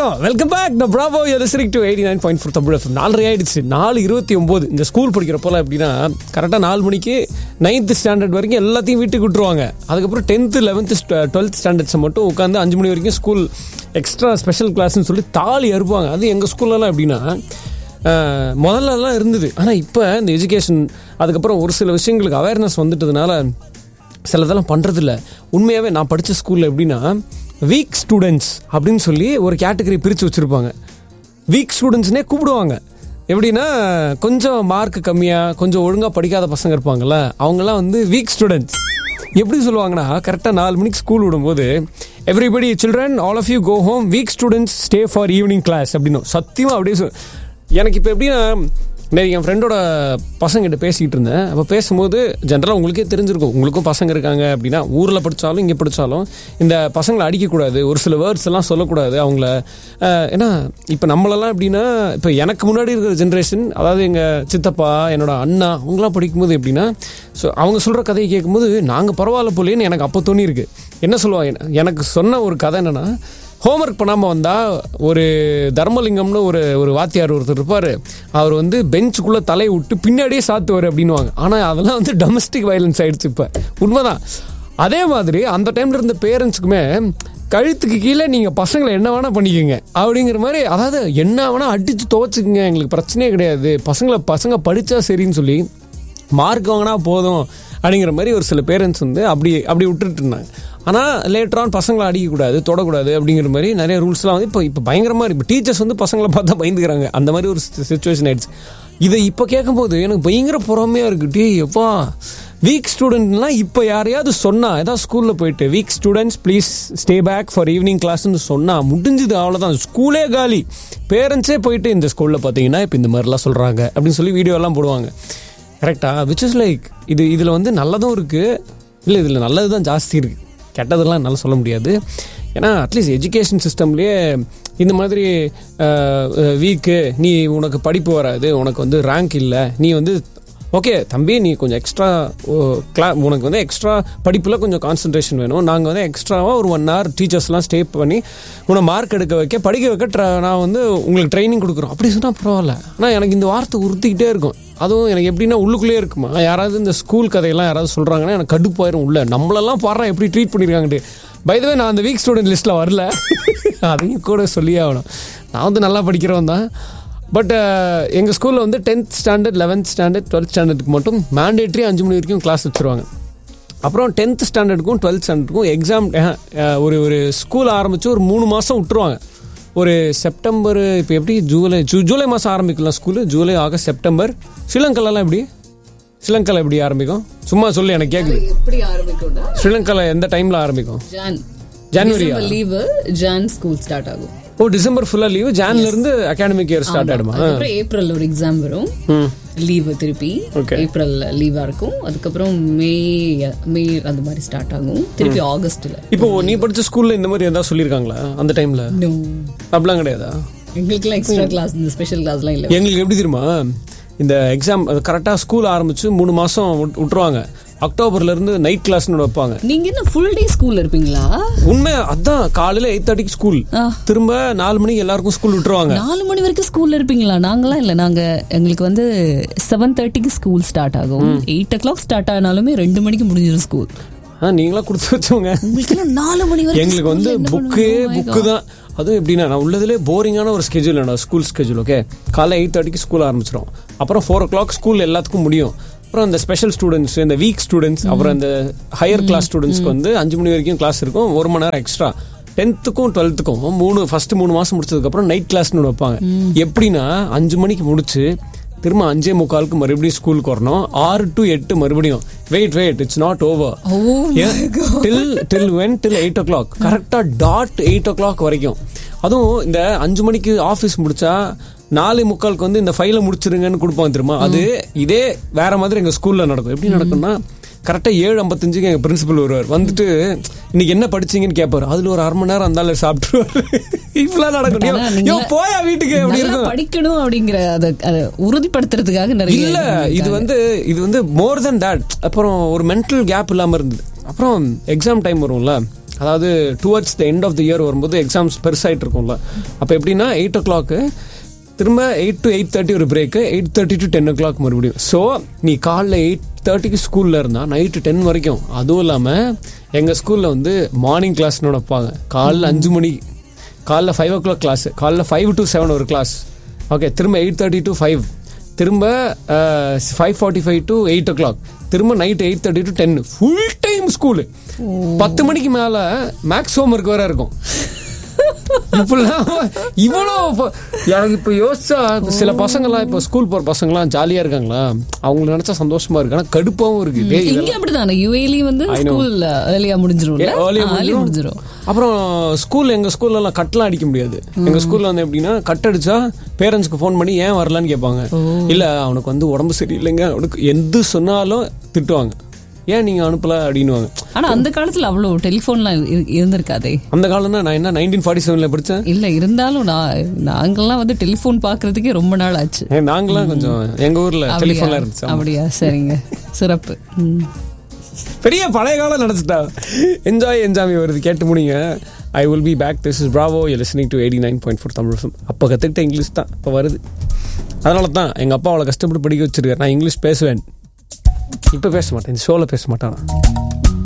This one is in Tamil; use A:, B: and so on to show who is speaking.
A: வணக்கம் வெல்கம் பேக் நான் bravo listening to eighty nine point four Tamil FM நாலரை ஆயிடுச்சு நாலு இருபத்தி ஒம்பது இந்த ஸ்கூல் படிக்கிறப்போலாம் எப்படின்னா கரெக்டாக நாலு மணிக்கு நைன்த் ஸ்டாண்டர்ட் வரைக்கும் எல்லாத்தையும் வீட்டுக்கு விட்டுருவாங்க அதுக்கப்புறம் டென்த்து லெவன்த்து டுவெல்த் ஸ்டாண்டர்ட்ஸை மட்டும் உட்காந்து அஞ்சு மணி வரைக்கும் ஸ்கூல் எக்ஸ்ட்ரா ஸ்பெஷல் கிளாஸ்னு சொல்லி தாலி அறுப்பாங்க அது எங்கள் ஸ்கூல்லலாம் எப்படின்னா அஹ், முதல்லலாம் இருந்தது ஆனால் இப்போ இந்த எஜுகேஷன் அதுக்கப்புறம் ஒரு சில விஷயங்களுக்கு அவேர்னஸ் வந்துட்டதுனால சிலதெல்லாம் பண்ணுறதில்ல உண்மையாகவே நான் படித்த ஸ்கூலில் எப்படின்னா வீக் ஸ்டூடெண்ட்ஸ் அப்படின்னு சொல்லி ஒரு கேட்டகரி பிரித்து வச்சுருப்பாங்க வீக் ஸ்டூடெண்ட்ஸ்னே கூப்பிடுவாங்க எப்படின்னா கொஞ்சம் மார்க் கம்மியாக கொஞ்சம் ஒழுங்காக படிக்காத பசங்க இருப்பாங்கல்ல அவங்கெல்லாம் வந்து வீக் ஸ்டூடெண்ட்ஸ் எப்படி சொல்லுவாங்கன்னா கரெக்டாக நாலு மணிக்கு ஸ்கூல் விடும்போது everybody children all of you go home weak students stay for evening class அப்படின்னு சத்தியமாக அப்படியே சொல் எனக்கு இப்போ எப்படின்னா நேற்று என் ஃப்ரெண்டோட பசங்கிட்ட பேசிக்கிட்டு இருந்தேன் அப்போ பேசும்போது ஜென்ரலாக உங்களுக்கே தெரிஞ்சிருக்கும் உங்களுக்கும் பசங்க இருக்காங்க அப்படின்னா ஊரில் படித்தாலும் இங்கே படித்தாலும் இந்த பசங்களை அடிக்கக்கூடாது ஒரு சில வேர்ட்ஸ் எல்லாம் சொல்லக்கூடாது அவங்கள அஹ், ஏன்னா இப்போ நம்மளெல்லாம் எப்படின்னா இப்போ எனக்கு முன்னாடி இருக்கிற ஜென்ரேஷன் அதாவது எங்கள் சித்தப்பா என்னோட அண்ணா அவங்களாம் படிக்கும்போது எப்படின்னா ஸோ அவங்க சொல்கிற கதையை கேட்கும்போது நாங்கள் பரவாயில்ல போலேன்னு எனக்கு அப்போ தோணியிருக்கு என்ன சொல்லுவாங்க எனக்கு சொன்ன ஒரு கதை என்னென்னா ஹோம்ஒர்க் பண்ணாமல் வந்தால் ஒரு தர்மலிங்கம்னு ஒரு ஒரு வாத்தியார் ஒருத்தர் இருப்பார் அவர் வந்து பெஞ்சுக்குள்ளே தலையை விட்டு பின்னாடியே சாத்துவார் அப்படின்னுவாங்க ஆனால் அதெல்லாம் வந்து டொமஸ்டிக் வயலன்ஸ் ஆயிடுச்சு இப்போ உண்மைதான் அதே மாதிரி அந்த டைமில் இருந்த பேரண்ட்ஸுக்குமே கழுத்துக்கு கீழே நீங்கள் பசங்களை என்ன வேணால் பண்ணிக்கோங்க அப்படிங்கிற மாதிரி அதாவது என்ன வேணால் அடித்து துவச்சிக்கங்க எங்களுக்கு பிரச்சனையே கிடையாது பசங்களை பசங்க படித்தா சரின்னு சொல்லி மார்க் வாங்கினா போதும் அப்படிங்கிற மாதிரி ஒரு சில பேரண்ட்ஸ் வந்து அப்படி அப்படி விட்டுட்டு இருந்தாங்க ஆனால் லேட்டரான் பசங்களை அடிக்கக்கூடாது தொடக்கூடாது அப்படிங்கிற மாதிரி நிறைய ரூல்ஸ்லாம் வந்து இப்போ இப்போ பயங்கரமாக இப்போ டீச்சர்ஸ் வந்து பசங்களை பார்த்தா பயந்துக்கிறாங்க அந்த மாதிரி ஒரு சுச்சுவேஷன் ஆயிடுச்சு இதை இப்போ கேட்கும்போது எனக்கு பயங்கர பொறாமையாக இருக்கு டே எப்பா வீக் ஸ்டூடெண்ட்லாம் இப்போ யாரையாவது சொன்னா ஏதாவது ஸ்கூலில் போயிட்டு weak students please stay back for evening கிளாஸ்னு சொன்னால் முடிஞ்சுது அவ்வளோதான் ஸ்கூலே காலி பேரண்ட்ஸே போயிட்டு இந்த ஸ்கூலில் பார்த்தீங்கன்னா இப்போ இந்த மாதிரிலாம் சொல்கிறாங்க அப்படின்னு சொல்லி வீடியோலாம் போடுவாங்க கரெக்டா விச் இஸ் லைக் இது இதில் வந்து நல்லதும் இருக்குது இல்லை இதில் நல்லது தான் ஜாஸ்தி இருக்குது கெட்டதெல்லாம் என்னால் சொல்ல முடியாது ஏன்னா அட்லீஸ்ட் எஜுகேஷன் சிஸ்டம்லேயே இந்த மாதிரி வீக்கு நீ உனக்கு படிப்பு வராது உனக்கு வந்து ரேங்க் இல்லை நீ வந்து ஓகே தம்பி நீ கொஞ்சம் எக்ஸ்ட்ரா கிளா உனக்கு வந்து எக்ஸ்ட்ரா படிப்பில் கொஞ்சம் கான்சன்ட்ரேஷன் வேணும் நாங்கள் வந்து எக்ஸ்ட்ராவாக ஒரு ஒன் ஹவர் டீச்சர்ஸ்லாம் ஸ்டே பண்ணி உன்னை மார்க் எடுக்க வைக்க படிக்க வைக்க tra- நான் வந்து உங்களுக்கு ட்ரைனிங் கொடுக்குறோம் அப்படி சொன்னால் பரவாயில்ல ஆனால் எனக்கு இந்த வார்த்தை உறுத்திக்கிட்டே இருக்கும் அதுவும் எனக்கு எப்படின்னா உள்ளுக்குள்ளேயே இருக்குமா யாராவது இந்த ஸ்கூல் கதையெல்லாம் யாராவது சொல்கிறாங்கன்னா எனக்கு கடுப்பாயிரும் உள்ள நம்மளெல்லாம் பாடுறா எப்படி ட்ரீட் பண்ணியிருக்காங்கட்டு பைதவே நான் அந்த வீக் ஸ்டூடெண்ட் லிஸ்ட்டில் வரல அதையும் கூட சொல்லியே ஆகணும் நான் வந்து நல்லா படிக்கிறவன் தான் பட் எங்கள் ஸ்கூலில் வந்து tenth standard eleventh standard twelfth ஸ்டாண்டர்டுக்கு மட்டும் மேண்டேட்ரி அஞ்சு மணி வரைக்கும் கிளாஸ் வச்சுருவாங்க அப்புறம் டென்த் ஸ்டாண்டர்டுக்கும் டுவெல்த் ஸ்டாண்டர்டுக்கும் எக்ஸாம் ஒரு ஒரு ஸ்கூல் ஆரம்பித்து ஒரு மூணு மாதம் விட்டுருவாங்க ஒரு செப்டம்பர் இப்போ எப்படி ஜூலை ஜூ ஜூலை மாதம் ஆரம்பிக்கலாம் ஸ்கூலு ஜூலை ஆகஸ்ட் செப்டம்பர் ஸ்ரீலங்காலலாம் எப்படி ஸ்ரீலங்காவில் எப்படி ஆரம்பிக்கும் சும்மா சொல்லு எனக்கு கேட்குது
B: எப்படி ஆரம்பிக்கும்னா
A: ஸ்ரீலங்காவில் எந்த டைமில் ஆரம்பிக்கும்
B: ஜான்
A: ஜனவரியா
B: லீவு ஜான் ஸ்கூல் ஸ்டார்ட் ஆகும்
A: ஓ டிசம்பர் ஃபுல்லாக லீவு ஜான்லேருந்து அகாடமிக் இயர் ஸ்டார்ட் ஆகிடுமா
B: அதுக்கப்புறம் ஏப்ரல் ஒரு எக்ஸாம் வரும்
A: ம்
B: லீவு திருப்பி
A: Okay.
B: ஏப்ரல் லீவா இருக்கும் அதுக்கப்புறம் மே மே அந்த மாதிரி ஸ்டார்ட் ஆகும் திருப்பி ஆகஸ்ட்ல
A: இப்போ நீ படிச்ச ஸ்கூல்ல இந்த மாதிரி ஏதாவது சொல்லியிருக்காங்களா அந்த டைம்ல
B: நோ
A: அப்படிலாம் கிடையாதா
B: எங்களுக்குலாம் எக்ஸ்ட்ரா கிளாஸ் இந்த ஸ்பெஷல் கிளாஸ்லாம் இல்லை
A: எங்களுக்கு எப்படி தெரியுமா இந்த எக்ஸாம் கரெக்டாக ஸ்கூல் ஆரம்பிச்சு மூணு மாசம் விட்- விட்டுருவாங்க அக்டோபர்ல இருந்து நைட் கிளாஸ்னு வைப்பாங்க
B: நீங்க என்ன ஃபுல் டே ஸ்கூல்ல இருப்பீங்களா
A: உண்மை அதான் காலையில எயிட் தேர்ட்டிக்கு ஸ்கூல்
B: ஆ.
A: திரும்ப நாலு மணிக்கு எல்லாருக்கும் ஸ்கூல் விட்டுருவாங்க
B: நாலு மணி வரைக்கும் ஸ்கூல்ல இருப்பீங்களா நாங்களாம் இல்ல நாங்க எங்களுக்கு வந்து செவன் தேர்ட்டிக்கு ஸ்கூல் ஸ்டார்ட் ஆகும் எயிட் ஓ கிளாக் ஸ்டார்ட் ஆனாலுமே ரெண்டு மணிக்கு முடிஞ்சிடும் ஸ்கூல்
A: ஆ, நீங்களா கொடுத்து வச்சவங்க
B: உங்களுக்கு நாலு மணி வரைக்கும்
A: எங்களுக்கு வந்து
B: school ல என்ன
A: புக்கு
B: பண்ணுவீங்க? Oh my
A: புக்கு தான் அதுவும் எப்படின்னா நான் உள்ளதுலேயே போரிங்கான ஒரு ஸ்கெட்யூல் என்னோட ஸ்கூல் ஸ்கெட்யூல் ஓகே காலைல எயிட் தேர்ட்டிக்கு ஸ்கூல் ஆரம்பிச்சிடும் அப்புறம் ஃபோர் ஓ கிளாக் ஸ்கூல் எல்லாத்துக்கும் முடியும் அப்புறம் இந்த ஸ்பெஷல் ஸ்டூடெண்ட்ஸ் இந்த வீக் ஸ்டூடெண்ட்ஸ் அப்புறம் இந்த ஹையர் கிளாஸ் ஸ்டூடெண்ட்ஸ்க்கு வந்து அஞ்சு மணி வரைக்கும் கிளாஸ் இருக்கும் ஒரு மணி நேரம் எக்ஸ்ட்ரா டென்த்துக்கும் டுவெல்த்துக்கும் மூணு ஃபர்ஸ்ட் மூணு மாசம் முடிச்சதுக்கப்புறம் நைட் கிளாஸ்னு ஒன்று வைப்பாங்க எப்படின்னா அஞ்சு மணிக்கு முடிச்சு திரும்ப அஞ்சே முக்காலுக்கு மறுபடியும் ஸ்கூலுக்கு வரணும் ஆறு டு எட்டு மறுபடியும் wait wait it's not over
B: Oh my
A: till till when till eight o'clock கரெக்டாக டாட் எயிட் ஓ கிளாக் வரைக்கும் அதுவும் இந்த அஞ்சு மணிக்கு ஆஃபீஸ் முடிச்சா நாலு முக்காலுக்கு வந்து இந்த ஃபைலை முடிச்சிருங்கன்னு கொடுப்பாங்க தெரியுமா அது இதே வேற மாதிரி எங்கள் ஸ்கூலில் நடக்கும் எப்படி நடக்கும்னா கரெக்டாக ஏழு ஐம்பத்தஞ்சுக்கு எங்கள் பிரின்சிபல் வருவார் வந்துட்டு இன்னைக்கு என்ன படிச்சீங்கன்னு கேட்பாரு அதில் ஒரு அரை மணி நேரம் இருந்தாலும் சாப்பிட்டுருவாரு இப்படிலாம் நடக்கும்
B: ஆனா
A: யோ,
B: நீங்க
A: யோ, போயா வீட்டுக்கு அப்படி
B: நல்லா
A: இருக்கும்
B: படிக்கணும் அப்படிங்கிற அதை அதை உறுதிப்படுத்துறதுக்காக நிறைய
A: இல்ல இது வந்து இது வந்து மோர் தென் தட் அப்புறம் ஒரு மென்டல் கேப் இல்லாம இருந்தது அப்புறம் எக்ஸாம் டைம் வரும்ல அதாவது towards the end of the year வரும்போது எக்ஸாம்ஸ் பெருசாயிட்டு இருக்கும்ல அப்போ எப்படின்னா எயிட் ஓ கிளாக்கு திரும்ப எயிட் டு எயிட் தேர்ட்டி ஒரு break eight thirty to ten o'clock மறுபடியும் ஸோ நீ காலைல எயிட் தேர்ட்டிக்கு ஸ்கூலில் இருந்தால் நைட்டு டென் வரைக்கும் அதுவும் இல்லாமல் எங்கள் ஸ்கூலில் வந்து மார்னிங் கிளாஸ்னு வைப்பாங்க காலைல அஞ்சு மணி காலைல ஃபைவ் ஓ கிளாக் கிளாஸ் காலைல ஃபைவ் டு செவன் ஒரு கிளாஸ் ஓகே திரும்ப எயிட் தேர்ட்டி டு ஃபைவ் திரும்ப five forty five to eight o'clock திரும்ப night eight thirty to ten full time school பத்து மணிக்கு மேலே மேக்ஸ் ஹோம் ஒர்க் வேற இருக்கும் இப்படிலாம் இவ்வளோ இப்ப- எனக்கு இப்போ யோசிச்சா சில பசங்களாம் இப்போ ஸ்கூல் போகிற பசங்களாம் ஜாலியாக இருக்காங்களா அவங்களுக்கு நினச்சா சந்தோஷமா இருக்கு ஆனால் கடுப்பாகவும் இருக்கு டேய்,
B: இங்க அப்படிதான் யுஏலி வந்து
A: I know.
B: ஸ்கூல் ஏர்லியா முடிஞ்சிரும்
A: ஏ, early ஆ முடிஞ்சிரும்.
B: முடிஞ்சிரும்
A: அப்புறம் ஸ்கூல் எங்க ஸ்கூல்ல எல்லாம் கட்லாம் அடிக்க முடியாது எங்க ஸ்கூல்ல வந்து எப்படின்னா கட் அடிச்சா பேரண்ட்ஸ்க்கு ஃபோன் பண்ணி ஏன் வரலன்னு கேட்பாங்க இல்ல அவனுக்கு வந்து உடம்பு சரியில்லைங்க அவனுக்கு எது சொன்னாலும் திட்டுவாங்க ஏன் நீங்க அனுப்பல அப்படின்னுவாங்க
B: ஆனா அந்த காலத்துல அவ்வளவு டெலிபோன்லாம் இரு- இருந்திருக்காதே
A: அந்த காலம்னா நான் என்ன நைன்டீன் ஃபார்ட்டி செவன்ல படிச்சேன்
B: இல்ல இருந்தாலும் நான் நாங்கெல்லாம் வந்து டெலிபோன் பாக்குறதுக்கே ரொம்ப நாள் ஆச்சு
A: ஏ, நாங்களாம் கொஞ்சம் எங்க ஊர்ல
B: அப்படியா?
A: டெலிஃபோன்ல இருந்துச்சு ஆமா.
B: அப்படியா சரிங்க சிறப்பு ம்.
A: பெரிய பழைய காலம் நினைச்சிட்டா என்ஜாய் என்ஜாமி வருது கேட்டு முடிங்க I will be back this is bravo you listening to eighty nine point four Tamil அப்போ கற்றுக்கிட்ட இங்கிலீஷ் தான் இப்போ வருது அதனால தான் எங்கள் அப்பா அவளை கஷ்டப்பட்டு படிக்க வச்சிருக்காரு நான் இங்கிலீஷ் பேசுவேன் இப்போ பேச மாட்டேன் இந்த ஷோவில் பேச மாட்டான்